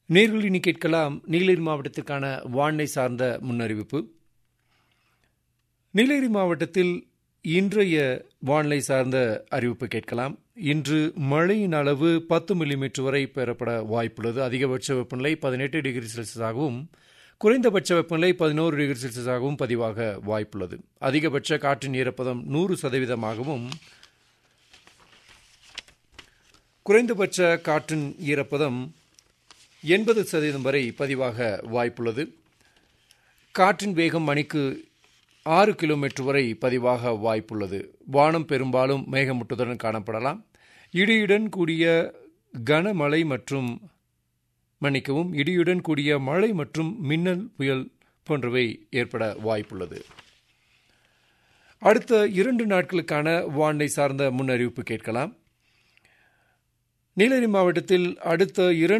நேர்கள் இனி கேட்கலாம் நீலகிரி மாவட்டத்திற்கான வானிலை சார்ந்த முன்னறிவிப்பு நீலகிரி மாவட்டத்தில் இன்றைய வானிலை சார்ந்த அறிவிப்பு கேட்கலாம் இன்று மழையின் அளவு பத்து மில்லிமீட்டர் வரை பெறப்பட வாய்ப்புள்ளது அதிகபட்ச வெப்பநிலை பதினெட்டு டிகிரி செல்சியஸாகவும் குறைந்தபட்ச வெப்பநிலை பதினோரு டிகிரி செல்சியஸாகவும் பதிவாக வாய்ப்புள்ளது அதிகபட்ச காற்றின் ஈரப்பதம் நூறு சதவீதமாகவும் குறைந்தபட்ச காற்றின் ஈரப்பதம் எண்பது சதவீதம் வரை பதிவாக வாய்ப்புள்ளது காற்றின் வேகம் மணிக்கு ஆறு கிலோமீட்டர் வரை பதிவாக வாய்ப்புள்ளது வானம் பெரும்பாலும் மேகமூட்டத்துடன் காணப்படலாம் இடியுடன் கூடிய கனமழை மற்றும் மன்னிக்கவும் இடியுடன் கூடிய மழை மற்றும் மின்னல் புயல் போன்றவை ஏற்பட வாய்ப்புள்ளது அடுத்த இரண்டு நாட்களுக்கான வானிலை சார்ந்த முன்னறிவிப்பு கேட்கலாம் நீலகிரி மாவட்டத்தில் அடுத்த இரண்டு